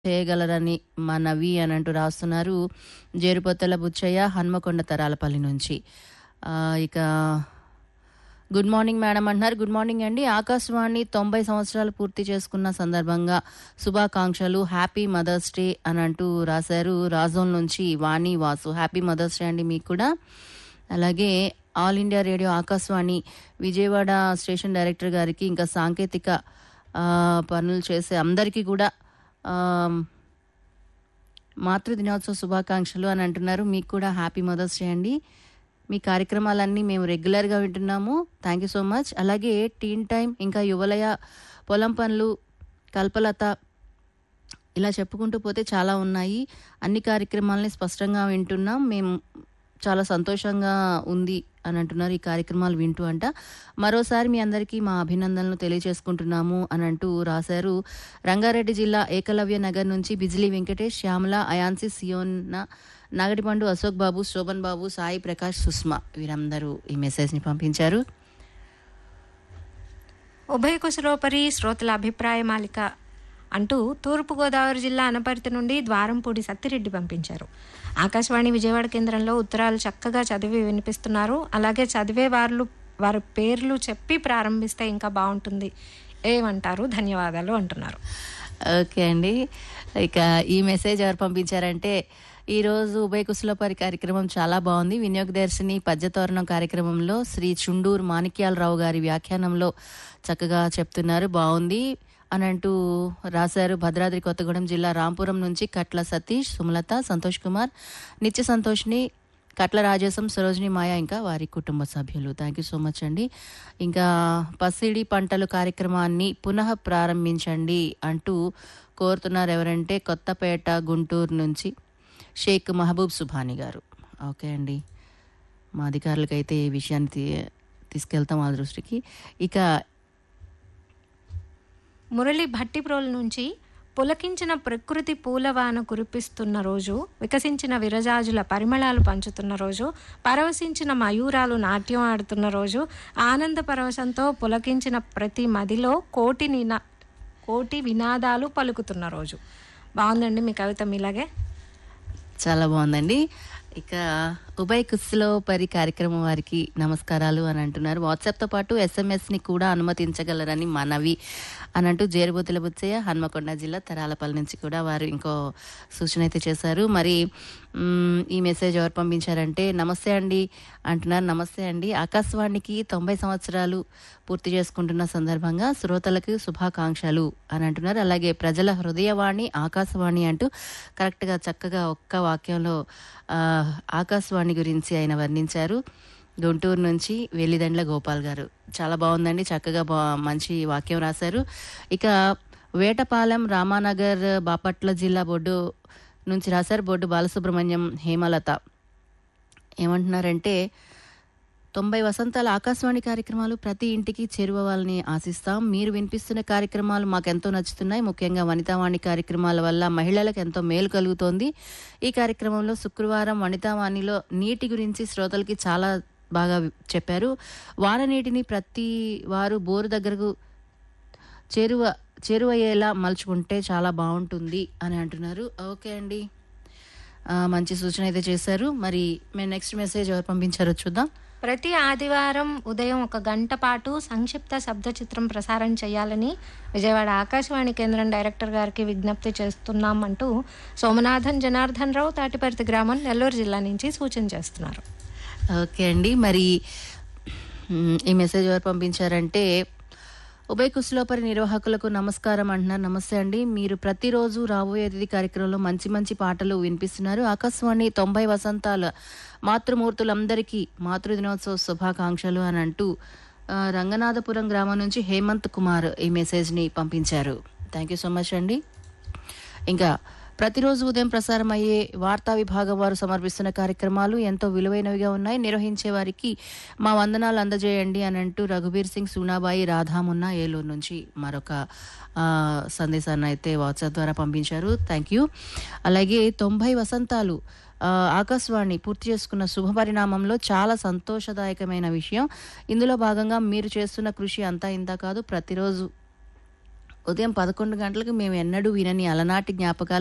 చేయగలరని మనవి అని అంటూ రాస్తున్నారు జేరుపొత్తల బుచ్చయ్య హన్మకొండ తరాలపల్లి నుంచి ఆ, ఇక గుడ్ మార్నింగ్ మేడం అంటున్నారు గుడ్ మార్నింగ్ అండి ఆకాశవాణి తొంభై సంవత్సరాలు పూర్తి చేసుకున్న సందర్భంగా శుభాకాంక్షలు హ్యాపీ మదర్స్ డే అని అంటూ రాశారు రాజోల్ నుంచి Vani Vasu happy mother's day అండి మీకు కూడా అలాగే all India radio Akashvani Vijayawada station director గారికి ఇంకా సాంకేతిక ఆ, పనులు చేసే అందరికీ కూడా ఆ, మాతృ దినోత్సవ శుభాకాంక్షలు అని అంటున్నారు మీకు కూడా హ్యాపీ మదర్స్ డే అండి మీ కార్యక్రమాలన్నీ మేము రెగ్యులర్గా వింటున్నాము థ్యాంక్ యూ సో మచ్ అలాగే టీన్ టైం ఇంకా యువలయ పొలం పనులు కల్పలత ఇలా చెప్పుకుంటూ పోతే చాలా ఉన్నాయి అన్ని కార్యక్రమాలని స్పష్టంగా వింటున్నాం మేము చాలా సంతోషంగా ఉంది అని అంటున్నారు ఈ కార్యక్రమాలు వింటూ అంట మరోసారి మీ అందరికీ మా అభినందనలు తెలియజేసుకుంటున్నాము అని అంటూ రాశారు రంగారెడ్డి జిల్లా ఏకలవ్య నగర్ నుంచి బిజిలీ వెంకటేష్ శ్యామల అయాన్సి సియోన్న నాగటిపండు అశోక్ బాబు శోభన్ బాబు సాయి ప్రకాష్ సుష్మా వీరందరూ ఈ మెసేజ్ని పంపించారు ఉభయ కుశలోపరి శ్రోతల అభిప్రాయ మాలిక అంటూ తూర్పుగోదావరి జిల్లా అనపర్తి నుండి ద్వారంపూడి సత్తిరెడ్డి పంపించారు ఆకాశవాణి విజయవాడ కేంద్రంలో ఉత్తరాలు చక్కగా చదివి వినిపిస్తున్నారు అలాగే చదివే వారు వారి పేర్లు చెప్పి ప్రారంభిస్తే ఇంకా బాగుంటుంది ఏమంటారు ధన్యవాదాలు అంటున్నారు ఓకే అండి ఇక ఈ మెసేజ్ ఎవరు పంపించారంటే ఈరోజు ఉభయ కుశలపరి కార్యక్రమం చాలా బాగుంది వినియోగదర్శిని పద్యతోరణం కార్యక్రమంలో శ్రీ చుండూరు మాణిక్యాలరావు గారి వ్యాఖ్యానంలో చక్కగా చెప్తున్నారు బాగుంది అని అంటూ రాశారు భద్రాద్రి కొత్తగూడెం జిల్లా రాంపురం నుంచి కట్ల సతీష్ సుమలత సంతోష్ కుమార్ నిత్య సంతోష్ని కట్ల రాజేశం సరోజిని మాయ ఇంకా వారి కుటుంబ సభ్యులు థ్యాంక్ యూ సో మచ్ అండి ఇంకా పసిడి పంటలు కార్యక్రమాన్ని పునః ప్రారంభించండి అంటూ కోరుతున్నారు ఎవరంటే కొత్తపేట గుంటూరు నుంచి షేక్ మహబూబ్ సుభాని గారు ఓకే అండి మా అధికారులకైతే ఈ విషయాన్ని తీ- తీసుకెళ్తాం ఆ దృష్టికి ఇక మురళి భట్టిప్రోల్ నుంచి పులకించిన ప్రకృతి పూలవాన కురిపిస్తున్న రోజు వికసించిన విరజాజుల పరిమళాలు పంచుతున్న రోజు పరవశించిన మయూరాలు నాట్యం ఆడుతున్న రోజు ఆనంద పరవశంతో పులకించిన ప్రతి మదిలో కోటి నినా కోటి వినాదాలు పలుకుతున్న రోజు బాగుందండి మీ కవిత మీలాగే చాలా బాగుందండి ఇక ఉభయ కుస్సులో పరి కార్యక్రమం వారికి నమస్కారాలు అని అంటున్నారు వాట్సాప్తో పాటు ఎస్ఎంఎస్ని కూడా అనుమతించగలరని మనవి అని అంటూ జేరుబోతుల బుచ్చయ్య హన్మకొండ జిల్లా తరాలపల్లి నుంచి కూడా వారు ఇంకో సూచన అయితే చేశారు మరి మ్, ఈ మెసేజ్ ఎవరు పంపించారంటే నమస్తే అండి అంటున్నారు నమస్తే అండి ఆకాశవాణికి తొంభై సంవత్సరాలు పూర్తి చేసుకుంటున్న సందర్భంగా శ్రోతలకు శుభాకాంక్షలు అని అంటున్నారు అలాగే ప్రజల హృదయవాణి ఆకాశవాణి అంటూ కరెక్ట్గా చక్కగా ఒక్క వాక్యంలో ఆ, ఆకాశవాణి గురించి ఆయన వర్ణించారు గుంటూరు నుంచి వెల్లిదండ్ల గోపాల్ గారు చాలా బాగుందండి చక్కగా బా మంచి వాక్యం రాశారు ఇక వేటపాలెం రామానగర్ బాపట్ల జిల్లా బొడ్డు నుంచి రాశారు బొడ్డు బాలసుబ్రహ్మణ్యం హేమలత ఏమంటున్నారంటే తొంభై వసంతాల ఆకాశవాణి కార్యక్రమాలు ప్రతి ఇంటికి చేరువవాలని ఆశిస్తాం మీరు వినిపిస్తున్న కార్యక్రమాలు మాకెంతో నచ్చుతున్నాయి ముఖ్యంగా వనితావాణి కార్యక్రమాల వల్ల మహిళలకు ఎంతో మేలు కలుగుతోంది ఈ కార్యక్రమంలో శుక్రవారం వనితావాణిలో నీటి గురించి శ్రోతలకి చాలా బాగా చెప్పారు వాన నీటిని ప్రతి వారు బోరు దగ్గరకు చేరువ చేరువయ్యేలా మలుచుకుంటే చాలా బాగుంటుంది అని అంటున్నారు ఓకే అండి ఆ, మంచి సూచన అయితే చేశారు మరి మేము నెక్స్ట్ మెసేజ్ ఎవరు పంపించారో చూద్దాం ప్రతి ఆదివారం ఉదయం ఒక గంట పాటు సంక్షిప్త శబ్ద చిత్రం ప్రసారం చేయాలని విజయవాడ ఆకాశవాణి కేంద్రం డైరెక్టర్ గారికి విజ్ఞప్తి చేస్తున్నామంటూ సోమనాథన్ జనార్దన్ రావు తాటిపర్తి గ్రామం నెల్లూరు జిల్లా నుంచి సూచన చేస్తున్నారు ఓకే అండి మరి మ్, ఈ మెసేజ్ ఎవరు పంపించారంటే ఉభయ కుశలోపరి నిర్వాహకులకు నమస్కారం అంటున్నారు నమస్తే అండి మీరు ప్రతిరోజు రాబోయే అతిథి కార్యక్రమంలో మంచి మంచి పాటలు వినిపిస్తున్నారు ఆకాశవాణి తొంభై వసంతాల మాతృమూర్తులందరికీ మాతృ దినోత్సవ శుభాకాంక్షలు అని అంటూ ఆ, రంగనాథపురం గ్రామం నుంచి హేమంత్ కుమార్ ఈ మెసేజ్ని పంపించారు థ్యాంక్ యూ సో మచ్ అండి ఇంకా ప్రతిరోజు ఉదయం ప్రసారం అయ్యే వార్తా విభాగం వారు సమర్పిస్తున్న కార్యక్రమాలు ఎంతో విలువైనవిగా ఉన్నాయి నిర్వహించే వారికి మా వందనాలు అందజేయండి అని అంటూ రఘుబీర్ సింగ్ సూనాబాయి రాధామున్నా ఏలూరు నుంచి మరొక ఆ, సందేశాన్ని అయితే వాట్సాప్ ద్వారా పంపించారు థ్యాంక్ యూ అలాగే తొంభై వసంతాలు ఆ, ఆకాశవాణి పూర్తి చేసుకున్న శుభ పరిణామంలో చాలా సంతోషదాయకమైన విషయం ఇందులో భాగంగా మీరు చేస్తున్న కృషి అంతా ఇంత కాదు ప్రతిరోజు ఉదయం పదకొండు గంటలకు మేము ఎన్నడూ వినని అలనాటి జ్ఞాపకాలు